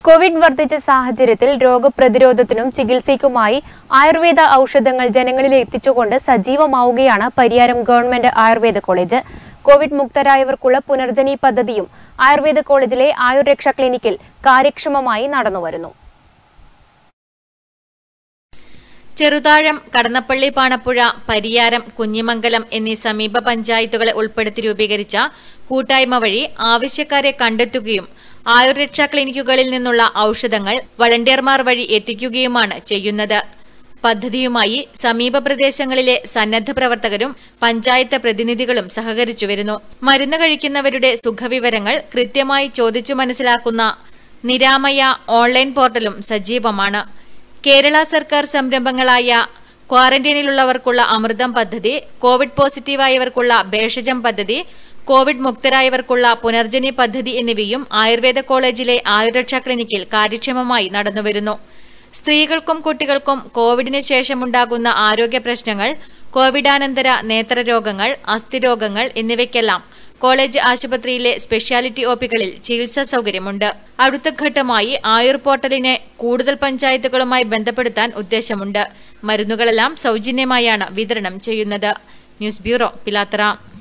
Covid വർദ്ധിച്ച സാഹചര്യത്തിൽ രോഗപ്രതിരോധത്തിനും ചികിത്സയ്ക്കുമായി ആയുർവേദ ഔഷധങ്ങൾ ജനങ്ങളിൽ എത്തിച്ചുകൊണ്ട് സജീവമാവുകയാണ് Pariyaram government Ayurveda college covid മുക്തരായവർക്കുള്ള പുനർജനി പദ്ധതിയും ആയുർവേദ കോളേജിലെ ആയുർരക്ഷാ ക്ലിനിക്കിൽ കാര്യക്ഷമമായി നടന്നുവരുന്നു ചെറുതാഴം കടന്നപ്പള്ളി പാണപ്പുഴ പരിയാരം കുഞ്ഞിമംഗലം എന്നീ സമീപ പഞ്ചായത്തുകളെ ഉൾപ്പെടുത്തി രൂപീകരിച്ച കൂട്ടായ്മ വഴി ആവശ്യക്കാരെ കണ്ടെത്തുകയും ആയുർരക്ഷാ ക്ലിനിക്കുകളിൽ നിന്നുള്ള ഔഷധങ്ങൾ വളണ്ടിയർമാർ വഴി എത്തിക്കുകയുമാണ് ചെയ്യുന്നത് പദ്ധതിയുമായി സമീപ പ്രദേശങ്ങളിലെ സന്നദ്ധ പ്രവർത്തകരും പഞ്ചായത്ത് പ്രതിനിധികളും സഹകരിച്ചു വരുന്നു മരുന്ന് കഴിക്കുന്നവരുടെ സുഖവിവരങ്ങൾ കൃത്യമായി ചോദിച്ചു മനസ്സിലാക്കുന്ന നിരാമയ ഓൺലൈൻ പോർട്ടലും സജീവമാണ് കേരള സർക്കാർ സംരംഭങ്ങളായ ക്വാറന്റൈനിലുള്ളവർക്കുള്ള അമൃതം പദ്ധതി കോവിഡ് പോസിറ്റീവായവർക്കുള്ള ഭേഷജം പദ്ധതി കോവിഡ് മുക്തരായവർക്കുള്ള പുനർജനി പദ്ധതി എന്നിവയും ആയുർവേദ കോളേജിലെ ആയുർരക്ഷാ ക്ലിനിക്കിൽ കാര്യക്ഷമമായി നടന്നുവരുന്നു സ്ത്രീകൾക്കും കുട്ടികൾക്കും കോവിഡിന് ശേഷമുണ്ടാകുന്ന ആരോഗ്യ പ്രശ്നങ്ങൾ കോവിഡാനന്തര നേത്രരോഗങ്ങൾ അസ്ഥിരോഗങ്ങൾ എന്നിവയ്ക്കെല്ലാം കോളേജ് ആശുപത്രിയിലെ സ്പെഷ്യാലിറ്റി ഒപികളിൽ ചികിത്സാ സൗകര്യമുണ്ട് അടുത്ത ഘട്ടമായി ആയുർ പോർട്ടലിനെ കൂടുതൽ പഞ്ചായത്തുകളുമായി ബന്ധപ്പെടുത്താൻ ഉദ്ദേശമുണ്ട് മരുന്നുകളെല്ലാം സൗജന്യമായാണ് വിതരണം ചെയ്യുന്നത് ന്യൂസ് ബ്യൂറോ പിലാത്തറ